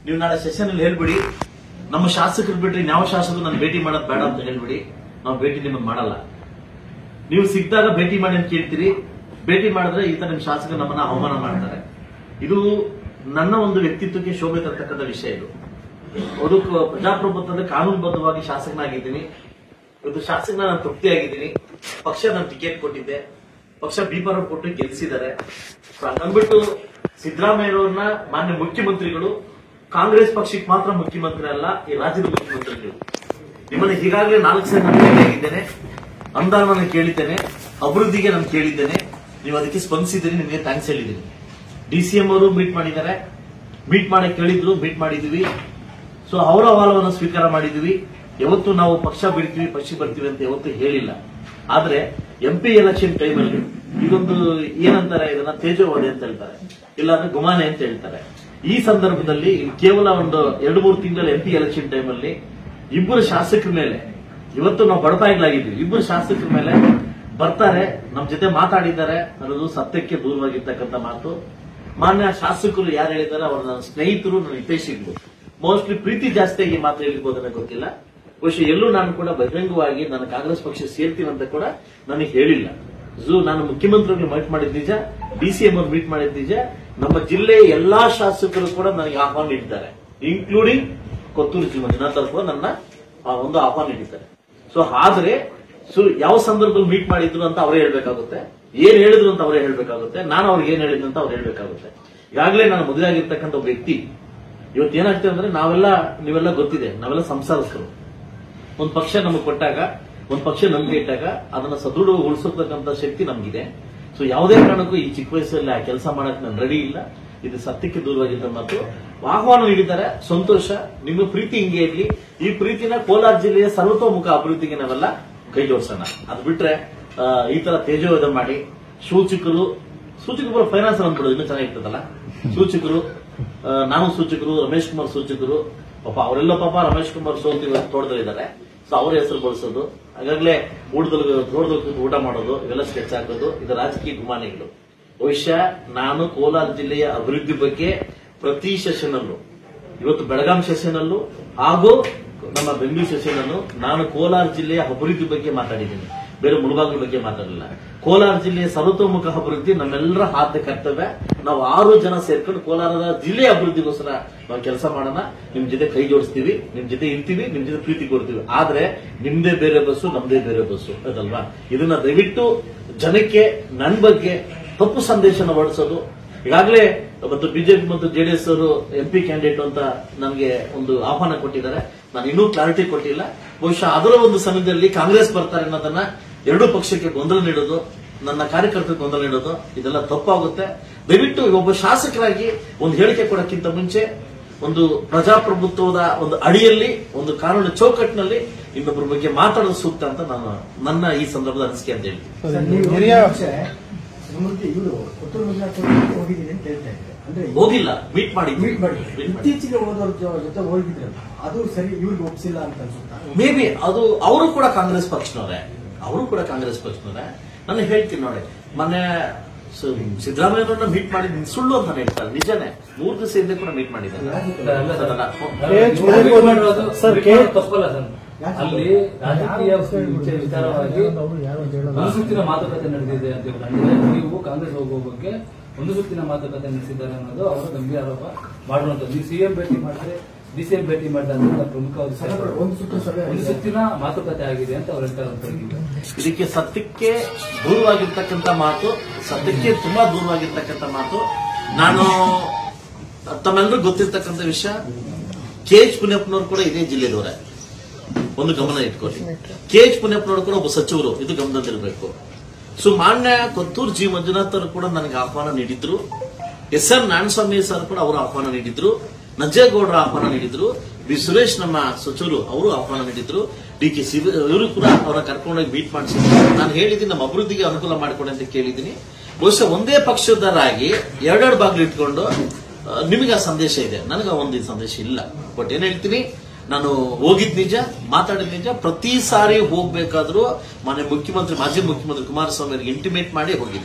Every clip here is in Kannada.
ನೀವು ನಾಳೆ ಸೆಷನ್ ಅಲ್ಲಿ ಹೇಳ್ಬಿಡಿ ನಮ್ಮ ಶಾಸಕರು ಬಿಟ್ರೆ ಯಾವ ಶಾಸಕರು ನಾನು ಭೇಟಿ ಮಾಡೋದು ಬೇಡ ಅಂತ ಹೇಳ್ಬಿಡಿ ನಾವು ಭೇಟಿ ನಿಮ್ಮನ್ನು ಮಾಡಲ್ಲ ನೀವು ಸಿಕ್ಕಿದಾಗ ಭೇಟಿ ಮಾಡಿ ಅಂತ ಕೇಳ್ತೀರಿ ಭೇಟಿ ಮಾಡಿದ್ರೆ ಈ ತರ ನಿಮ್ ಶಾಸಕರು ನಮ್ಮನ್ನ ಅವಮಾನ ಮಾಡ್ತಾರೆ ಇದು ನನ್ನ ಒಂದು ವ್ಯಕ್ತಿತ್ವಕ್ಕೆ ಶೋಭೆ ತರ್ತಕ್ಕಂಥ ವಿಷಯ ಇದು ಅದು ಕ- ಪ್ರಜಾಪ್ರಭುತ್ವದ ಕಾನೂನುಬದ್ಧವಾಗಿ ಶಾಸಕನಾಗಿದ್ದೀನಿ ಇವತ್ತು ಶಾಸಕನ ನಾನು ತೃಪ್ತಿಯಾಗಿದ್ದೀನಿ ಪಕ್ಷ ನಾನು ಟಿಕೆಟ್ ಕೊಟ್ಟಿದ್ದೆ ಪಕ್ಷ ಬೀಪರ ಕೊಟ್ಟು ಗೆಲ್ಲಿಸಿದ್ದಾರೆ ಸೊ ಹಂಗನ್ಬಿಟ್ಟು ಸಿದ್ದರಾಮಯ್ಯವ್ರನ್ನ ಮಾನ್ಯ ಮುಖ್ಯಮಂತ್ರಿಗಳು ಕಾಂಗ್ರೆಸ್ ಪಕ್ಷಕ್ಕೆ ಮಾತ್ರ ಮುಖ್ಯಮಂತ್ರಿ ಅಲ್ಲ ಈ ರಾಜ್ಯದ ಮುಖ್ಯಮಂತ್ರಿಗಳು ನಿಮ್ಮನ್ನ ಈಗಾಗಲೇ ನಾಲ್ಕು ಸಲ ನಾನು ಭೇಟಿಯಾಗಿದ್ದೇನೆ ಅನುದಾನವನ್ನು ಕೇಳಿದ್ದೇನೆ ಅಭಿವೃದ್ಧಿಗೆ ನಾನು ಕೇಳಿದ್ದೇನೆ ನೀವು ಅದಕ್ಕೆ ಸ್ಪಂದಿಸಿದ್ದೀರಿ ನಿಮಗೆ ಥ್ಯಾಂಕ್ಸ್ ಹೇಳಿದ್ದೀನಿ ಡಿ ಸಿ ಎಂ ಅವರು ಮೀಟ್ ಮಾಡಿದ್ದಾರೆ ಮೀಟ್ ಮಾಡಕ್ ಕೇಳಿದ್ರು ಮೀಟ್ ಮಾಡಿದೀವಿ ಸೊ ಅವರ ಅಹವಾಲವನ್ನು ಸ್ವೀಕಾರ ಮಾಡಿದೀವಿ ಯಾವತ್ತು ನಾವು ಪಕ್ಷ ಬಿಡ್ತೀವಿ ಪಕ್ಷ ಬರ್ತೀವಿ ಅಂತ ಯಾವತ್ತು ಹೇಳಿಲ್ಲ ಆದ್ರೆ ಎಂ ಪಿ ಎಲೆಕ್ಷನ್ ಟೈಮಲ್ಲಿ ಇದೊಂದು ಏನಂತಾರೆ ಇದನ್ನ ತೇಜೋವಧೆ ಅಂತ ಹೇಳ್ತಾರೆ ಇಲ್ಲಾಂದ್ರೆ ಗುಮಾನೆ ಅಂತ ಹೇಳ್ತಾರೆ ಈ ಸಂದರ್ಭದಲ್ಲಿ ಇದು ಕೇವಲ ಒಂದು ಎರಡು ಮೂರು ತಿಂಗಳ ಎಂ ಪಿ ಎಲೆಕ್ಷನ್ ಟೈಮಲ್ಲಿ ಇಬ್ಬರು ಶಾಸಕರ ಮೇಲೆ ಇವತ್ತು ನಾವು ಬಡಪಾಯಿಗಳಾಗಿದ್ದೀವಿ ಇಬ್ಬರು ಶಾಸಕರ ಮೇಲೆ ಬರ್ತಾರೆ ನಮ್ಮ ಜೊತೆ ಮಾತಾಡಿದ್ದಾರೆ ಅನ್ನೋದು ಸತ್ಯಕ್ಕೆ ದೂರವಾಗಿರ್ತಕ್ಕಂಥ ಮಾತು ಮಾನ್ಯ ಶಾಸಕರು ಯಾರು ಹೇಳಿದ್ದಾರೆ ಅವರ ನನ್ನ ಸ್ನೇಹಿತರು ನನ್ನ ಹಿತೈಷಿಗಳು ಮೋಸ್ಟ್ಲಿ ಪ್ರೀತಿ ಜಾಸ್ತಿಯಾಗಿ ಈ ಮಾತು ಹೇಳಿರ್ಬೋದು ನನಗೆ ಗೊತ್ತಿಲ್ಲ ಬಹುಶಃ ಎಲ್ಲೂ ನಾನು ಕೂಡ ಬಹಿರಂಗವಾಗಿ ನಾನು ಕಾಂಗ್ರೆಸ್ ಪಕ್ಷ ಸೇರ್ತೀನಿ ಅಂತ ಕೂಡ ನನಗೆ ಹೇಳಿಲ್ಲ ಝೂ ನಾನು ಮುಖ್ಯಮಂತ್ರಿಗಳು ಮೀಟ್ ಮಾಡಿದ ನಿಜ ಡಿ ಸಿ ಎಂ ಅವ್ರು ಮೀಟ್ ಮಾಡಿದ ನಿಜ ನಮ್ಮ ಜಿಲ್ಲೆಯ ಎಲ್ಲಾ ಶಾಸಕರು ಕೂಡ ನನಗೆ ಆಹ್ವಾನ ನೀಡಿದ್ದಾರೆ ಇನ್ಕ್ಲೂಡಿಂಗ್ ಕೊತ್ತೂರು ಜಿ ಮಂಜುನಾಥ್ ಅವರು ಕೂಡ ನನ್ನ ಆ, ಒಂದು ಆಹ್ವಾನ ನೀಡಿದ್ದಾರೆ ಸೊ ಆದ್ರೆ ಸೊ ಯಾವ ಸಂದರ್ಭದಲ್ಲಿ ಮೀಟ್ ಮಾಡಿದ್ರು ಅಂತ ಅವರೇ ಹೇಳ್ಬೇಕಾಗುತ್ತೆ ಏನ್ ಹೇಳಿದ್ರು ಅಂತ ಅವರೇ ಹೇಳ್ಬೇಕಾಗುತ್ತೆ ನಾನು ಅವ್ರಿಗೆ ಏನ್ ಹೇಳಿದ್ರು ಅಂತ ಅವ್ರು ಹೇಳ್ಬೇಕಾಗುತ್ತೆ ಈಗಾಗಲೇ ನಾನು ಮದುವೆ ಆಗಿರ್ತಕ್ಕಂಥ ಒಬ್ಬ ವ್ಯಕ್ತಿ ಇವತ್ತು ಏನಾಗ್ತದೆ ಅಂದ್ರೆ ನಾವೆಲ್ಲ ನೀವೆಲ್ಲ ಗೊತ್ತಿದೆ ನಾವೆಲ್ಲ ಸಂಸಾರಸ್ಥರು ಒಂದು ಪಕ್ಷ ನಮಗೆ ಕೊಟ್ಟಾಗ ಒಂದು ಪಕ್ಷ ನಂಬಿಕೆ ಇಟ್ಟಾಗ ಅದನ್ನ ಸದೃಢಗೊಳಿಸತಕ್ಕಂಥ ಶಕ್ತಿ ನಮಗಿದೆ ಸೊ ಯಾವುದೇ ಕಾರಣಕ್ಕೂ ಈ ಚಿಕ್ಕ ವಯಸ್ಸಲ್ಲಿ ಆ ಕೆಲಸ ಮಾಡಕ್ ನಾನು ರೆಡಿ ಇಲ್ಲ ಇದು ಸತ್ಯಕ್ಕೆ ದೂರವಾಗಿದ್ದ ಮತ್ತು ಆಹ್ವಾನ ನೀಡಿದ್ದಾರೆ ಸಂತೋಷ ನಿಮ್ಮ ಪ್ರೀತಿ ಹಿಂಗೆ ಇರ್ಲಿ ಈ ಪ್ರೀತಿನ ಕೋಲಾರ ಜಿಲ್ಲೆಯ ಸರ್ವತೋಮುಖ ಅಭಿವೃದ್ಧಿಗೆ ನಾವೆಲ್ಲ ಕೈ ಜೋಡಿಸೋಣ ಅದು ಬಿಟ್ರೆ ಆ, ಈ ತರ ತೇಜೋವಧ ಮಾಡಿ ಸೂಚಕರು ಸೂಚಕರು ಫೈನಾನ್ಸ್ ಅಂದ್ಬಿಡೋದು ಇನ್ನೂ ಚೆನ್ನಾಗಿರ್ತದಲ್ಲ ಸೂಚಕರು ಆ, ನಾನು ಸೂಚಕರು ರಮೇಶ್ ಕುಮಾರ್ ಸೂಚಕರು ಪಾಪ ಅವರೆಲ್ಲ ಪಾಪ ರಮೇಶ್ ಕುಮಾರ್ ಸೋತಿ ತೋಟದಲ್ಲಿದ್ದಾರೆ ಸೊ ಅವ್ರ ಹೆಸರು ಬಳಸೋದು ಹಾಗಾಗ್ಲೇ ಊಟದಲ್ಲಿ ತೋಟದಲ್ಲಿ ಊಟ ಮಾಡೋದು ಇವೆಲ್ಲ ಸ್ಕೆಚ್ ಹಾಕೋದು ಇದು ರಾಜಕೀಯ ಗುಮಾನಿಗಳು ಬಹುಶಃ ನಾನು ಕೋಲಾರ ಜಿಲ್ಲೆಯ ಅಭಿವೃದ್ಧಿ ಬಗ್ಗೆ ಪ್ರತಿ ಸೆಷನ್ ಅಲ್ಲೂ ಇವತ್ತು ಬೆಳಗಾಂ ಸೆಷನ್ ಅಲ್ಲೂ ಹಾಗೂ ನಮ್ಮ ಬೆಂಗಳೂರು ಸೆಷನ್ ಅನ್ನು ನಾನು ಕೋಲಾರ ಜಿಲ್ಲೆಯ ಅಭಿವೃದ್ಧಿ ಬಗ್ಗೆ ಮಾತಾಡಿದ್ದೀನಿ ಬೇರೆ ಮುಳಬಾಗಿಲ ಬಗ್ಗೆ ಮಾತಾಡಲಿಲ್ಲ ಕೋಲಾರ ಜಿಲ್ಲೆಯ ಸರ್ವತೋಮುಖ ಅಭಿವೃದ್ಧಿ ನಮ್ಮೆಲ್ಲರ ಆದ್ಯ ಕರ್ತವ್ಯ ನಾವು ಆರು ಜನ ಸೇರ್ಕೊಂಡು ಕೋಲಾರದ ಜಿಲ್ಲೆಯ ಅಭಿವೃದ್ಧಿಗೋಸ್ಕರ ನಾವು ಕೆಲಸ ಮಾಡೋಣ ನಿಮ್ ಜೊತೆ ಕೈ ಜೋಡಿಸ್ತೀವಿ ನಿಮ್ ಜೊತೆ ಇರ್ತೀವಿ ನಿಮ್ ಜೊತೆ ಪ್ರೀತಿ ಕೊಡ್ತೀವಿ ಆದ್ರೆ ನಿಮ್ದೇ ಬೇರೆ ಬಸ್ಸು ನಮ್ದೇ ಬೇರೆ ಬಸ್ಸು ಅದಲ್ವಾ ಇದನ್ನ ದಯವಿಟ್ಟು ಜನಕ್ಕೆ ನನ್ ಬಗ್ಗೆ ತಪ್ಪು ಸಂದೇಶನ ಹೊರಡಿಸೋದು ಈಗಾಗಲೇ ಮತ್ತು ಬಿಜೆಪಿ ಮತ್ತು ಜೆಡಿಎಸ್ ಅವರು ಎಂಪಿ ಕ್ಯಾಂಡಿಡೇಟ್ ಅಂತ ನನಗೆ ಒಂದು ಆಹ್ವಾನ ಕೊಟ್ಟಿದ್ದಾರೆ ನಾನು ಇನ್ನೂ ಕ್ಲಾರಿಟಿ ಕೊಟ್ಟಿಲ್ಲ ಬಹುಶಃ ಅದರ ಒಂದು ಸಮಯದಲ್ಲಿ ಕಾಂಗ್ರೆಸ್ ಬರ್ತಾರೆ ಅನ್ನೋದನ್ನ ಎರಡೂ ಪಕ್ಷಕ್ಕೆ ಗೊಂದಲ ನೀಡೋದು ನನ್ನ ಕಾರ್ಯಕರ್ತರಿಗೆ ಗೊಂದಲ ನೀಡೋದು ಇದೆಲ್ಲ ತಪ್ಪಾಗುತ್ತೆ ದಯವಿಟ್ಟು ಒಬ್ಬ ಶಾಸಕರಾಗಿ ಒಂದು ಹೇಳಿಕೆ ಕೊಡೋಕ್ಕಿಂತ ಮುಂಚೆ ಒಂದು ಪ್ರಜಾಪ್ರಭುತ್ವದ ಒಂದು ಅಡಿಯಲ್ಲಿ ಒಂದು ಕಾನೂನು ಚೌಕಟ್ಟಿನಲ್ಲಿ ಇನ್ನೊಬ್ಬರ ಬಗ್ಗೆ ಮಾತಾಡೋದು ಸೂಕ್ತ ಅಂತ ನಾನು ನನ್ನ ಈ ಸಂದರ್ಭದ ಅನಿಸಿಕೆ ಅಂತ ಹೇಳ್ತೀನಿ ಸರ್, ನೀವು ಹಿರಿಯ ಮುಂಚೆ ಸುಮೂರ್ತಿ ಇವರು ಕೊತ್ತೂರು ಮಂಜುನಾಥ್ ಅವ್ರ ಹೋಗಿದ್ದೀನಿ ಅಂತ ಹೇಳ್ತಾ ಇದ್ದಾರೆ ಅಂದ್ರೆ ಹೋಗಿಲ್ಲ ಮೀಟ್ ಮಾಡಿ ಮೀಟ್ ಮಾಡಿ ಇತ್ತೀಚೆಗೆ ಹೋದವ್ರ ಜೊ- ಜೊತೆ ಹೋಗಿದ್ರಲ್ಲ ಅದು ಸರಿ ಇವ್ರಿಗೆ ಒಪ್ಸಿಲ್ಲ ಅಂತ ಅನ್ಸುತ್ತಾ ಮೇ ಬಿ ಅದು ಅವರು ಕೂಡ ಕಾಂಗ್ರೆಸ್ ಪಕ್ಷನವರೇ ಅವರು ಕೂಡ ಕಾಂಗ್ರೆಸ್ ಪಕ್ಷನವರೇ ನಾನು ಹೇಳ್ತೀನಿ ನೋಡಿ ಮೊನ್ನೆ ಸ- ಸಿದ್ದರಾಮಯ್ಯವ್ರನ್ನ ಮೀಟ್ ಮಾಡಿದ್ದೀನಿ ಸುಳ್ಳು ಅಂತ ನಾನು ಹೇಳ್ತಾರೆ ನಿಜನೇ ಮೂರು ದಿವಸ ಹಿಂದೆ ಕೂಡ ಮೀಟ್ ಮಾಡಿದ್ದಾರೆ ಕೆ ಎಚ್ ಮುನಿಯಪ್ಪ ಸರ್ ಕೆ ತಪ್ಪಲ್ಲ ಸರ್ ಅಲ್ಲಿ ರಾಜಕೀಯ ವಿಚಾರ- ವಿಚಾರವಾಗಿ ಒಂದು ಸುತ್ತಿನ ಮಾತುಕತೆ ನಡೆದಿದೆ ಅಂತ ಹೇಳಿದ್ರೆ ನೀವು ಕಾಂಗ್ರೆಸ್ ಹೋಗುವ ಬಗ್ಗೆ ಒಂದು ಸುತ್ತಿನ ಮಾತುಕತೆ ನಡೆಸಿದ್ದಾರೆ ಅನ್ನೋದು ಅವರ ಗಂಭೀರ ಆರೋಪ ಮಾಡುವಂತದ್ದು ನೀವು ಸಿಎಂ ಭೇಟಿ ಮಾಡಿದ್ರೆ ಡಿಸಿಎಂ ಭೇಟಿ ಮಾಡಿದ್ರೆ ಅಂತ ಪ್ರಮುಖವಾದ ವಿಷಯ. ಒಂದು ಸುತ್ತು ಸಭೆ ಒಂದು ಸುತ್ತಿನ ಮಾತುಕತೆ ಆಗಿದೆ ಅಂತ ಅವ್ರು ಹೇಳ್ತಾ ಇರ್ತಾರೆ ಇದಕ್ಕೆ ಸತ್ಯಕ್ಕೆ ದೂರವಾಗಿರ್ತಕ್ಕಂಥ ಮಾತು ಸತ್ಯಕ್ಕೆ ತುಂಬಾ ದೂರವಾಗಿರ್ತಕ್ಕಂಥ ಮಾತು ನಾನು ತಮ್ಮೆಲ್ಲರೂ ಗೊತ್ತಿರ್ತಕ್ಕಂಥ ವಿಷಯ ಕೆ ಎಚ್ ಪುಣ್ಯಪ್ಪನವರು ಕೂಡ ಇದೇ ಜಿಲ್ಲೆದವರೇ ಒಂದು ಗಮನ ಇಟ್ಕೊಳ್ಳಿ ಕೆ ಎಚ್ ಪುಣ್ಯಪ್ಪನವರು ಕೂಡ ಒಬ್ಬ ಸಚಿವರು ಇದು ಗಮನದಲ್ಲಿರಬೇಕು ಸೊ ಮಾನ್ಯ ಕೊತ್ತೂರು ಜಿ ಮಂಜುನಾಥ್ ಅವರು ಕೂಡ ನನಗೆ ಆಹ್ವಾನ ನೀಡಿದ್ರು ಎಸ್ ಎಂ ನಾರಾಯಣಸ್ವಾಮಿ ಸರ್ ಕೂಡ ಅವರು ಆಹ್ವಾನ ನೀಡಿದ್ರು ನಜ್ಜೇಗೌಡರ ಆಹ್ವಾನ ನೀಡಿದ್ರು ಬಿ ಸುರೇಶ್ ನಮ್ಮ ಸಚಿವರು ಅವರು ಆಹ್ವಾನ ನೀಡಿದ್ರು ಡಿ ಕೆ ಶಿವ ಇವರು ಕೂಡ ಅವರ ಕರ್ಕೊಂಡೋಗಿ ಮೀಟ್ ಮಾಡಿಸಿದ್ರು ನಾನು ಹೇಳಿದ್ದೀನಿ ನಮ್ಮ ಅಭಿವೃದ್ಧಿಗೆ ಅನುಕೂಲ ಮಾಡಿಕೊಡಿ ಅಂತ ಕೇಳಿದ್ದೀನಿ ಬಹುಶಃ ಒಂದೇ ಪಕ್ಷದರಾಗಿ ಎರಡೆರಡು ಬಾಗಿಲು ಇಟ್ಕೊಂಡು ಆ, ನಿಮಗೆ ಆ ಸಂದೇಶ ಇದೆ ನನಗೆ ಆ ಒಂದು ಸಂದೇಶ ಇಲ್ಲ ಬಟ್ ಏನ್ ಹೇಳ್ತೀನಿ ನಾನು ಹೋಗಿದ್ ನಿಜ ಮಾತಾಡಿದ ನಿಜ ಪ್ರತಿ ಸಾರಿ ಹೋಗ್ಬೇಕಾದ್ರೂ ಮನೆ ಮುಖ್ಯಮಂತ್ರಿ ಮಾಜಿ ಮುಖ್ಯಮಂತ್ರಿ ಕುಮಾರಸ್ವಾಮಿ ಅವರಿಗೆ ಇಂಟಿಮೇಟ್ ಮಾಡಿ ಹೋಗಿದ್ದೀನಿ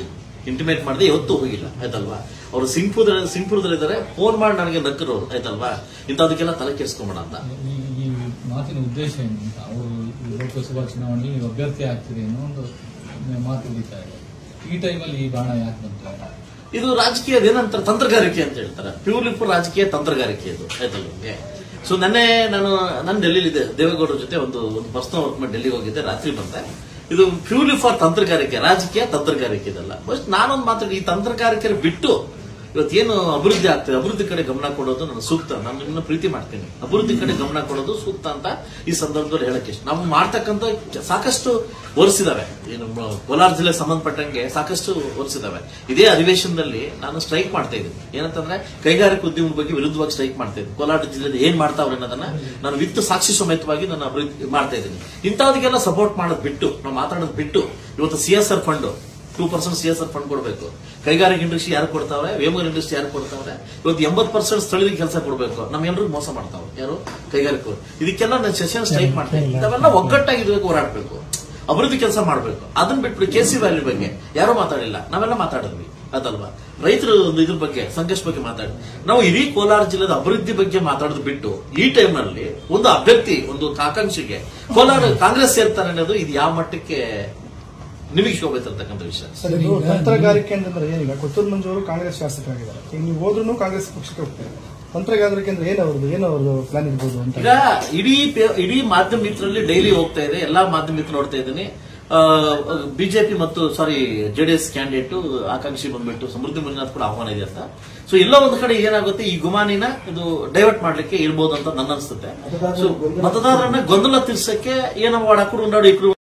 ಇಂಟಿಮೇಟ್ ಮಾಡದೆ ಯಾವತ್ತೂ ಹೋಗಿಲ್ಲ ಆಯ್ತಲ್ವಾ ಅವರು ಸಿಂಗ್ಪುರ್ ಸಿಂಗ್ಪುರದಲ್ಲಿದ್ದಾರೆ ಫೋನ್ ಮಾಡಿ ನನಗೆ ನಕ್ಕರು ಅವ್ರು ಆಯ್ತಲ್ವಾ ಇಂಥದಕ್ಕೆಲ್ಲ ತಲೆ ಕೆಡಿಸ್ಕೊಂಬೇಡ ಅಂತ ಈ ಈ ಮಾತಿನ ಉದ್ದೇಶ ಏನು ಅಂತ ಅವರು ಈ ಲೋಕಸಭಾ ಚುನಾವಣೆಯಲ್ಲಿ ನೀವು ಅಭ್ಯರ್ಥಿ ಆಗ್ತೀರಿ ಅನ್ನೋ ಒಂದು ಮಾತು ಉಳಿತಾ ಇದೆ ಈ ಟೈಮಲ್ಲಿ ಈ ಬಾಣ ಯಾಕೆ ಬಂತು ಇದು ರಾಜಕೀಯದ ಏನಂತಾರೆ ತಂತ್ರಗಾರಿಕೆ ಅಂತ ಹೇಳ್ತಾರೆ ಪ್ಯೂರ್ಲಿ ಫಾರ್ ರಾಜಕೀಯ ತಂತ್ರಗಾರಿಕೆ ಇದು ಆಯ್ತಲ್ಲ ಸೊ ನೆನ್ನೆ ನಾನು ನಾನು ಡೆಲ್ಲಿಲಿದ್ದೆ ದೇವೇಗೌಡರ ಜೊತೆ ಒಂದು ಒಂದು ಪರ್ಸನಲ್ ವರ್ಕ್ ಮಾಡಿ ಡೆಲ್ಲಿಗೆ ಹೋಗಿದ್ದೆ ರಾತ್ರಿ ಬಂದೆ ಇದು ಪ್ಯೂರ್ಲಿ ಫಾರ್ ತಂತ್ರಗಾರಿಕೆ ರಾಜಕೀಯ ತಂತ್ರಗಾರಿಕೆ ಇದಲ್ಲ ಫಸ್ಟ್ ನಾನೊಂದು ಮಾತಾಡಿ ಈ ತಂತ್ರಗಾರಿಕೆ ಬಿಟ್ಟು ಇವತ್ತೇನು ಅಭಿವೃದ್ಧಿ ಆಗ್ತದೆ ಅಭಿವೃದ್ಧಿ ಕಡೆ ಗಮನ ಕೊಡೋದು ನನ್ನ ಸೂಕ್ತ ನಾನು ನಿಮ್ಮನ್ನ ಪ್ರೀತಿ ಮಾಡ್ತೀನಿ ಅಭಿವೃದ್ಧಿ ಕಡೆ ಗಮನ ಕೊಡೋದು ಸೂಕ್ತ ಅಂತ ಈ ಸಂದರ್ಭದಲ್ಲಿ ಹೇಳಕ್ಕೆ ಇಷ್ಟ ನಾವು ಮಾಡ್ತಕ್ಕಂಥ ಸಾಕಷ್ಟು ಒರೆಸಿದಾವೆ ಏನು ಮ- ಕೋಲಾರ ಜಿಲ್ಲೆ ಸಂಬಂಧಪಟ್ಟಂಗೆ ಸಾಕಷ್ಟು ಒರೆಸಿದಾವೆ ಇದೇ ಅಧಿವೇಶನದಲ್ಲಿ ನಾನು ಸ್ಟ್ರೈಕ್ ಮಾಡ್ತಾ ಇದ್ದೀನಿ ಏನಂತಂದ್ರೆ ಕೈಗಾರಿಕಾ ಉದ್ಯಮದ ಬಗ್ಗೆ ವಿರುದ್ಧವಾಗಿ ಸ್ಟ್ರೈಕ್ ಮಾಡ್ತಾ ಇದ್ದೀನಿ ಕೋಲಾರ ಜಿಲ್ಲೆಯಲ್ಲಿ ಏನ್ ಮಾಡ್ತಾವ್ರೆ ಅನ್ನೋದನ್ನ ನಾನು ವಿತ್ ಸಾಕ್ಷಿ ಸಮೇತವಾಗಿ ನಾನು ಅಭಿವೃದ್ಧಿ ಮಾಡ್ತಾ ಇದ್ದೀನಿ ಇಂಥದಕ್ಕೆಲ್ಲ ಸಪೋರ್ಟ್ ಮಾಡೋದು ಬಿಟ್ಟು ನಾವು ಮಾತಾಡೋದು ಬಿಟ್ಟು ಇವತ್ತು C S R fund two percent C S R fund ಕೊಡಬೇಕು ಕೈಗಾರಿಕಾ ಇಂಡಸ್ಟ್ರಿ ಯಾರು ಕೊಡ್ತಾವೆ ವೇಮರ್ ಇಂಡಸ್ಟ್ರಿ ಯಾರು ಕೊಡ್ತಾವೆ ಇವತ್ತು ಎಂಬತ್ತು ಪರ್ಸೆಂಟ್ ಸ್ಥಳೀಯ ಕೆಲಸ ಕೊಡಬೇಕು ನಮ್ಮ ಎಲ್ರಿಗೂ ಮೋಸ ಮಾಡ್ತಾವೆ ಯಾರು ಕೈಗಾರಿಕೆ ಇದಕ್ಕೆಲ್ಲ ನಾನು ಸೆಷನ್ ಸ್ಟ್ರೈಕ್ ಮಾಡ್ತೀನಿ ಇಂಥವೆಲ್ಲ ಒಗ್ಗಟ್ಟಾಗಿ ಇದಕ್ಕೆ ಹೋರಾಡಬೇಕು ಅಭಿವೃದ್ಧಿ ಕೆಲಸ ಮಾಡಬೇಕು ಅದನ್ನ ಬಿಟ್ಬಿಟ್ಟು ಕೆ ಸಿ ವ್ಯಾಲ್ಯೂ ಬಗ್ಗೆ ಯಾರು ಮಾತಾಡಿಲ್ಲ ನಾವೆಲ್ಲ ಮಾತಾಡಿದ್ವಿ ಅದಲ್ವಾ ರೈತರು ಒಂದು ಇದ್ರ ಬಗ್ಗೆ ಸಂಘರ್ಷ ಬಗ್ಗೆ ಮಾತಾಡಿ ನಾವು ಇಡೀ ಕೋಲಾರ ಜಿಲ್ಲೆದ ಅಭಿವೃದ್ಧಿ ಬಗ್ಗೆ ಮಾತಾಡೋದು ಬಿಟ್ಟು ಈ ಟೈಮ್ ನಲ್ಲಿ ಒಂದು ಅಭ್ಯರ್ಥಿ ಒಂದು ಆಕಾಂಕ್ಷಿಗೆ ಕೋಲಾರ ಕಾಂಗ್ರೆಸ್ ಸೇರ್ತಾರೆ ಅನ್ನೋದು ಇದು ಯಾವ ಮಟ್ಟಕ್ಕೆ ನಿಮಗೆ ಶೋಭೆ ತರ್ತಕ್ಕಂಥ ವಿಷಯ ಸರ್ ಇದು ತಂತ್ರಗಾರಿಕೆ ಅಂತಂದ್ರೆ ಏನೀಗ ಕೊತ್ತೂರು ಮಂಜು ಅವರು ಕಾಂಗ್ರೆಸ್ ಶಾಸಕರಾಗಿದ್ದಾರೆ ಈಗ ನೀವು ಹೋದ್ರೂ ಕಾಂಗ್ರೆಸ್ ಪಕ್ಷಕ್ಕೆ ಹೋಗ್ತಾರೆ ತಂತ್ರಗಾರಿಕೆ ಅಂದ್ರೆ ಏನು ಅವ್ರದ್ದು ಏನು ಅವ್ರದ್ದು ಪ್ಲಾನ್ ಇರ್ಬೋದು ಅಂತ ಈಗ ಇಡೀ ಪೇ- ಇಡೀ ಮಾಧ್ಯಮ ಮಿತ್ರರಲ್ಲಿ ಡೈಲಿ ಹೋಗ್ತಾ ಇದೆ ಎಲ್ಲಾ ಮಾಧ್ಯಮ ಮಿತ್ರ ನೋಡ್ತಾ ಇದ್ದೀನಿ ಬಿಜೆಪಿ ಮತ್ತು ಸಾರಿ ಜೆಡಿಎಸ್ ಕ್ಯಾಂಡಿಡೇಟ್ ಆಕಾಂಕ್ಷಿ ಬಂದ್ಬಿಟ್ಟು ಸಮೃದ್ಧಿ ಮಂಜುನಾಥ್ ಕೂಡ ಆಹ್ವಾನ ಇದೆ ಅಂತ ಸೊ ಎಲ್ಲ ಒಂದು ಕಡೆ ಏನಾಗುತ್ತೆ ಈ ಗುಮಾನಿನ ಇದು ಡೈವರ್ಟ್ ಮಾಡ್ಲಿಕ್ಕೆ ಇರ್ಬೋದು ಅಂತ ನನ್ನ ಅನ್ಸುತ್ತೆ ಸೊ ಮತದಾರರನ್ನ ಗೊಂದಲ ತೀರ್ಸಕ್ಕೆ ಏನೋ ವಾಡ ಕುಡು ನಾಡು ಇಕ್ರು